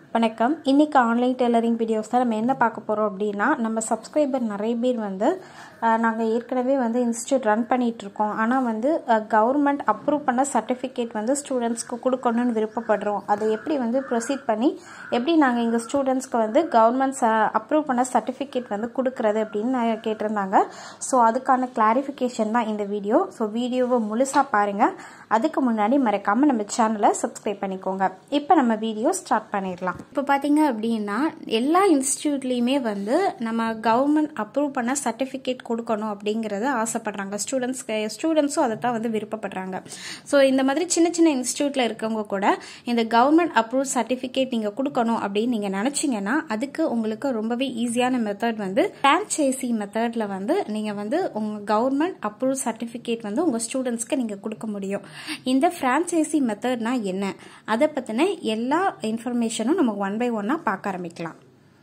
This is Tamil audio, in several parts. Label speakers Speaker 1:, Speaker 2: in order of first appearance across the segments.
Speaker 1: வணக்கம் இன்றைக்கி ஆன்லைன் டெய்லரிங் வீடியோஸ் தான் நம்ம என்ன பார்க்க போகிறோம் அப்படின்னா நம்ம சப்ஸ்கிரைபர் நிறைய பேர் வந்து நாங்கள் ஏற்கனவே வந்து இன்ஸ்டியூட் ரன் பண்ணிகிட்ருக்கோம் ஆனால் வந்து கவர்மெண்ட் அப்ரூவ் பண்ண சர்டிஃபிகேட் வந்து ஸ்டூடெண்ட்ஸ்க்கு கொடுக்கணும்னு விருப்பப்படுறோம் அதை எப்படி வந்து ப்ரொசீட் பண்ணி எப்படி நாங்கள் எங்கள் ஸ்டூடெண்ட்ஸ்க்கு வந்து கவர்மெண்ட் ச அப்ரூவ் பண்ண சர்டிஃபிகேட் வந்து கொடுக்குறது அப்படின்னு நான் கேட்டிருந்தாங்க ஸோ அதுக்கான கிளாரிஃபிகேஷன் தான் இந்த வீடியோ ஸோ வீடியோவை முழுசாக பாருங்கள் அதுக்கு முன்னாடி மறக்காமல் நம்ம சேனலை சப்ஸ்கிரைப் பண்ணிக்கோங்க இப்போ நம்ம வீடியோ ஸ்டார்ட் பண்ணிடலாம் இப்போ பார்த்தீங்க அப்படின்னா எல்லா இன்ஸ்டியூட்லேயுமே வந்து நம்ம கவர்மெண்ட் அப்ரூவ் பண்ண சர்டிஃபிகேட் கொடுக்கணும் அப்படிங்கிறத ஆசைப்படுறாங்க ஸ்டூடெண்ட்ஸ் ஸ்டூடெண்ட்ஸும் அதை தான் வந்து விருப்பப்படுறாங்க ஸோ இந்த மாதிரி சின்ன சின்ன இன்ஸ்டியூட்டில் இருக்கவங்க கூட இந்த கவர்மெண்ட் அப்ரூவ் சர்டிஃபிகேட் நீங்கள் கொடுக்கணும் அப்படின்னு நீங்கள் நினச்சிங்கன்னா அதுக்கு உங்களுக்கு ரொம்பவே ஈஸியான மெத்தட் வந்து ஃப்ரான்ச்சைசி மெத்தடில் வந்து நீங்கள் வந்து உங்கள் கவர்மெண்ட் அப்ரூவ் சர்டிஃபிகேட் வந்து உங்கள் ஸ்டூடெண்ட்ஸ்க்கு நீங்கள் கொடுக்க முடியும் இந்த ஃப்ரான்ச்சைசி மெத்தட்னா என்ன அதை பற்றின எல்லா இன்ஃபர்மேஷனும் நம்ம ஒன் பை ஒன்னாக பார்க்க ஆரம்பிக்கலாம்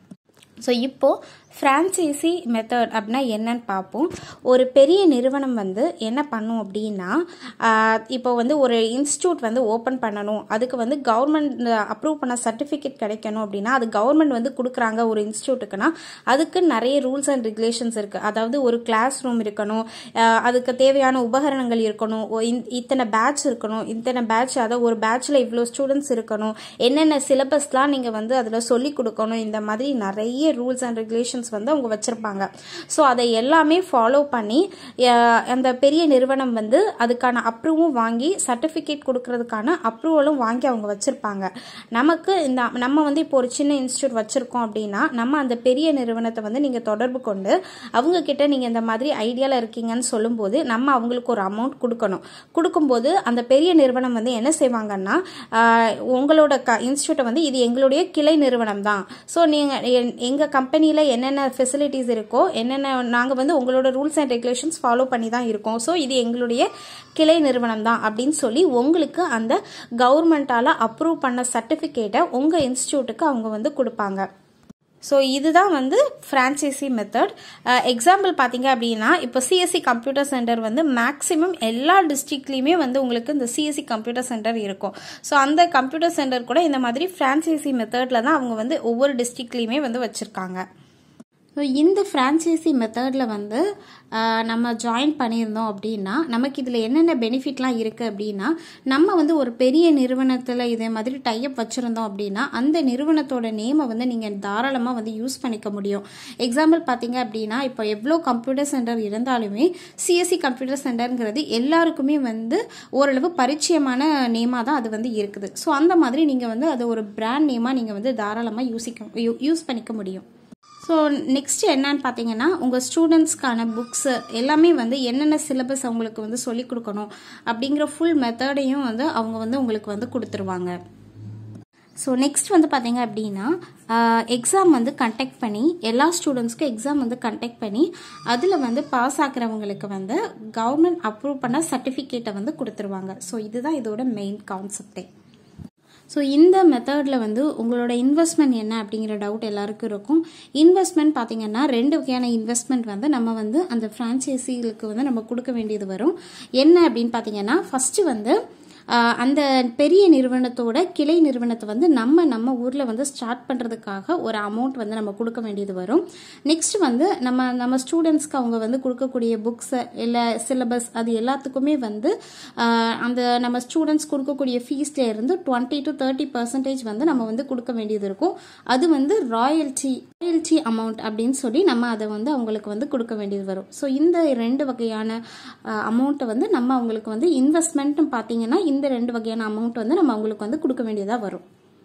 Speaker 1: ஸோ இப்போது ஃப்ரான்ச்சைசி மெத்தட் அப்படின்னா என்னன்னு பார்ப்போம் ஒரு பெரிய நிறுவனம் வந்து என்ன பண்ணும் அப்படின்னா இப்போ வந்து ஒரு இன்ஸ்டியூட் வந்து ஓப்பன் பண்ணணும் அதுக்கு வந்து கவர்மெண்ட் அப்ரூவ் பண்ண சர்டிஃபிகேட் கிடைக்கணும் அப்படின்னா அது கவர்மெண்ட் வந்து கொடுக்குறாங்க ஒரு இன்ஸ்டியூட்டுக்குன்னா அதுக்கு நிறைய ரூல்ஸ் அண்ட் ரெகுலேஷன்ஸ் இருக்குது அதாவது ஒரு கிளாஸ் ரூம் இருக்கணும் அதுக்கு தேவையான உபகரணங்கள் இருக்கணும் இத்தனை பேட்ச் இருக்கணும் இத்தனை பேட்ச் அதாவது ஒரு பேட்சில் இவ்வளோ ஸ்டூடெண்ட்ஸ் இருக்கணும் என்னென்ன சிலபஸ்லாம் நீங்கள் வந்து அதில் சொல்லி கொடுக்கணும் இந்த மாதிரி நிறைய ரூல்ஸ் அண்ட் ரெகுலேஷன்ஸ் வந்து அவங்க வச்சுருப்பாங்க ஸோ அதை எல்லாமே ஃபாலோ பண்ணி அந்த பெரிய நிறுவனம் வந்து அதுக்கான அப்ரூவும் வாங்கி சர்டிஃபிகேட் கொடுக்கறதுக்கான அப்ரூவலும் வாங்கி அவங்க வச்சுருப்பாங்க நமக்கு இந்த நம்ம வந்து இப்போ ஒரு சின்ன இன்ஸ்டியூட் வச்சுருக்கோம் அப்படின்னா நம்ம அந்த பெரிய நிறுவனத்தை வந்து நீங்கள் தொடர்பு கொண்டு அவங்க கிட்ட நீங்கள் இந்த மாதிரி ஐடியாவில் இருக்கீங்கன்னு சொல்லும்போது நம்ம அவங்களுக்கு ஒரு அமௌண்ட் கொடுக்கணும் கொடுக்கும்போது அந்த பெரிய நிறுவனம் வந்து என்ன செய்வாங்கன்னா உங்களோட க இன்ஸ்டியூட்டை வந்து இது எங்களுடைய கிளை நிறுவனம் தான் ஸோ நீங்கள் எங்கள் கம்பெனியில் என்னென்ன ஃபெசிலிட்டிஸ் இருக்கோ என்னென்ன நாங்கள் வந்து உங்களோட ரூல்ஸ் அண்ட் ரெகுலேஷன்ஸ் ஃபாலோ பண்ணி தான் இருக்கோம் ஸோ இது எங்களுடைய கிளை நிறுவனம் தான் அப்படின்னு சொல்லி உங்களுக்கு அந்த கவர்மெண்ட்டால் அப்ரூவ் பண்ண சர்டிஃபிகேட்டை உங்கள் இன்ஸ்டியூட்டுக்கு அவங்க வந்து கொடுப்பாங்க ஸோ இதுதான் வந்து ஃப்ரான்ச்சைசி மெத்தட் எக்ஸாம்பிள் பார்த்தீங்க அப்படின்னா இப்போ சிஎஸ்சி கம்ப்யூட்டர் சென்டர் வந்து மேக்ஸிமம் எல்லா டிஸ்ட்ரிக்ட்லேயுமே வந்து உங்களுக்கு இந்த சிஎஸ்சி கம்ப்யூட்டர் சென்டர் இருக்கும் ஸோ அந்த கம்ப்யூட்டர் சென்டர் கூட இந்த மாதிரி ஃப்ரான்ச்சைசி மெத்தடில் தான் அவங்க வந்து ஒவ்வொரு டிஸ்ட்ரிக்ட்லேயுமே வந்து வச்சுருக்காங்க ஸோ இந்த ஃப்ரான்ச்சைசி மெத்தடில் வந்து நம்ம ஜாயின் பண்ணியிருந்தோம் அப்படின்னா நமக்கு இதில் என்னென்ன பெனிஃபிட்லாம் இருக்குது அப்படின்னா நம்ம வந்து ஒரு பெரிய நிறுவனத்தில் இதே மாதிரி டைப் வச்சுருந்தோம் அப்படின்னா அந்த நிறுவனத்தோட நேமை வந்து நீங்கள் தாராளமாக வந்து யூஸ் பண்ணிக்க முடியும் எக்ஸாம்பிள் பார்த்தீங்க அப்படின்னா இப்போ எவ்வளோ கம்ப்யூட்டர் சென்டர் இருந்தாலுமே சிஎஸ்சி கம்ப்யூட்டர் சென்டருங்கிறது எல்லாருக்குமே வந்து ஓரளவு பரிச்சயமான நேமாக தான் அது வந்து இருக்குது ஸோ அந்த மாதிரி நீங்கள் வந்து அது ஒரு பிராண்ட் நேமாக நீங்கள் வந்து தாராளமாக யூசிக்க யூஸ் பண்ணிக்க முடியும் ஸோ நெக்ஸ்ட் என்னன்னு பார்த்தீங்கன்னா உங்கள் ஸ்டூடெண்ட்ஸ்க்கான புக்ஸு எல்லாமே வந்து என்னென்ன சிலபஸ் அவங்களுக்கு வந்து சொல்லிக் கொடுக்கணும் அப்படிங்கிற ஃபுல் மெத்தடையும் வந்து அவங்க வந்து உங்களுக்கு வந்து கொடுத்துருவாங்க ஸோ நெக்ஸ்ட் வந்து பார்த்தீங்க அப்படின்னா எக்ஸாம் வந்து கண்டக்ட் பண்ணி எல்லா ஸ்டூடெண்ட்ஸ்க்கும் எக்ஸாம் வந்து கண்டக்ட் பண்ணி அதில் வந்து பாஸ் ஆகிறவங்களுக்கு வந்து கவர்மெண்ட் அப்ரூவ் பண்ண சர்டிஃபிகேட்டை வந்து கொடுத்துருவாங்க ஸோ இதுதான் இதோட மெயின் கான்செப்டே ஸோ இந்த மெத்தடில் வந்து உங்களோட இன்வெஸ்ட்மெண்ட் என்ன அப்படிங்கிற டவுட் எல்லாருக்கும் இருக்கும் இன்வெஸ்ட்மெண்ட் பார்த்தீங்கன்னா ரெண்டு வகையான இன்வெஸ்ட்மெண்ட் வந்து நம்ம வந்து அந்த ஃப்ரான்ச்சைசிகளுக்கு வந்து நம்ம கொடுக்க வேண்டியது வரும் என்ன அப்படின்னு பார்த்தீங்கன்னா ஃபஸ்ட்டு வந்து அந்த பெரிய நிறுவனத்தோட கிளை நிறுவனத்தை வந்து நம்ம நம்ம ஊரில் வந்து ஸ்டார்ட் பண்ணுறதுக்காக ஒரு அமௌண்ட் வந்து நம்ம கொடுக்க வேண்டியது வரும் நெக்ஸ்ட் வந்து நம்ம நம்ம ஸ்டூடெண்ட்ஸ்க்கு அவங்க வந்து கொடுக்கக்கூடிய புக்ஸை இல்லை சிலபஸ் அது எல்லாத்துக்குமே வந்து அந்த நம்ம ஸ்டூடெண்ட்ஸ் கொடுக்கக்கூடிய ஃபீஸ்ல இருந்து டுவெண்ட்டி டு தேர்ட்டி பர்சன்டேஜ் வந்து நம்ம வந்து கொடுக்க வேண்டியது இருக்கும் அது வந்து ராயல்ட்டி ராயல்ட்டி அமௌண்ட் அப்படின்னு சொல்லி நம்ம அதை வந்து அவங்களுக்கு வந்து கொடுக்க வேண்டியது வரும் ஸோ இந்த ரெண்டு வகையான அமௌண்ட்டை வந்து நம்ம அவங்களுக்கு வந்து இன்வெஸ்ட்மெண்ட்னு பார்த்தீங்கன்னா இந்த ரெண்டு வகையான அமௌண்ட் வந்து நம்ம அவங்களுக்கு வந்து கொடுக்க வேண்டியதாக வரும்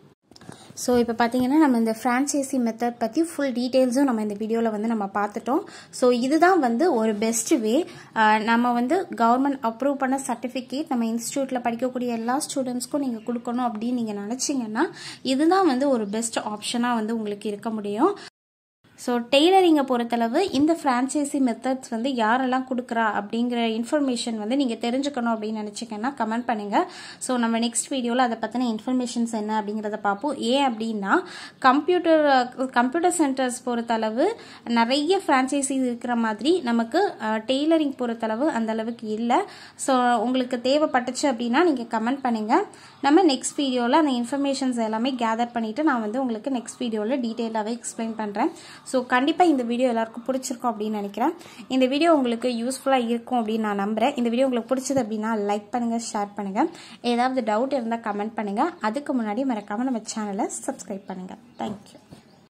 Speaker 1: ஸோ இப்போ பார்த்தீங்கன்னா நம்ம இந்த ஃப்ரான்ச்சைசி மெத்தட் பற்றி ஃபுல் டீட்டெயில்ஸும் நம்ம இந்த வீடியோவில் வந்து நம்ம பார்த்துட்டோம் ஸோ இதுதான் வந்து ஒரு பெஸ்ட் வே நம்ம வந்து கவர்மெண்ட் அப்ரூவ் பண்ண சர்டிஃபிகேட் நம்ம இன்ஸ்டியூட்டில் படிக்கக்கூடிய எல்லா ஸ்டூடெண்ட்ஸ்க்கும் நீங்கள் கொடுக்கணும் அப்படின்னு நீங்கள் நினச்சிங்கன்னா இதுதான் வந்து ஒரு பெஸ்ட் ஆப்ஷனாக வந்து உங்களுக்கு இருக்க முடியும் ஸோ டெய்லரிங்கை பொறுத்தளவு இந்த ஃப்ரான்ச்சைசி மெத்தட்ஸ் வந்து யாரெல்லாம் கொடுக்குறா அப்படிங்கிற இன்ஃபர்மேஷன் வந்து நீங்கள் தெரிஞ்சுக்கணும் அப்படின்னு நினச்சிங்கன்னா கமெண்ட் பண்ணுங்கள் ஸோ நம்ம நெக்ஸ்ட் வீடியோவில் அதை பற்றின இன்ஃபர்மேஷன்ஸ் என்ன அப்படிங்கிறத பார்ப்போம் ஏன் அப்படின்னா கம்ப்யூட்டர் கம்ப்யூட்டர் சென்டர்ஸ் பொறுத்தளவு நிறைய ஃப்ரான்ச்சைசி இருக்கிற மாதிரி நமக்கு டெய்லரிங் பொறுத்தளவு அந்த அளவுக்கு இல்லை ஸோ உங்களுக்கு தேவைப்பட்டுச்சு அப்படின்னா நீங்கள் கமெண்ட் பண்ணுங்கள் நம்ம நெக்ஸ்ட் வீடியோவில் அந்த இன்ஃபர்மேஷன்ஸ் எல்லாமே கேதர் பண்ணிவிட்டு நான் வந்து உங்களுக்கு நெக்ஸ்ட் வீடியோவில் டீட்டெயிலாகவே எக்ஸ்பிளைன் பண்ணுறேன் ஸோ கண்டிப்பாக இந்த வீடியோ எல்லாருக்கும் பிடிச்சிருக்கும் அப்படின்னு நினைக்கிறேன் இந்த வீடியோ உங்களுக்கு யூஸ்ஃபுல்லாக இருக்கும் அப்படின்னு நான் நம்புகிறேன் இந்த வீடியோ உங்களுக்கு பிடிச்சது அப்படின்னா லைக் பண்ணுங்கள் ஷேர் பண்ணுங்கள் ஏதாவது டவுட் இருந்தால் கமெண்ட் பண்ணுங்கள் அதுக்கு முன்னாடி மறக்காமல் நம்ம சேனலை சப்ஸ்கிரைப் பண்ணுங்கள் தேங்க்யூ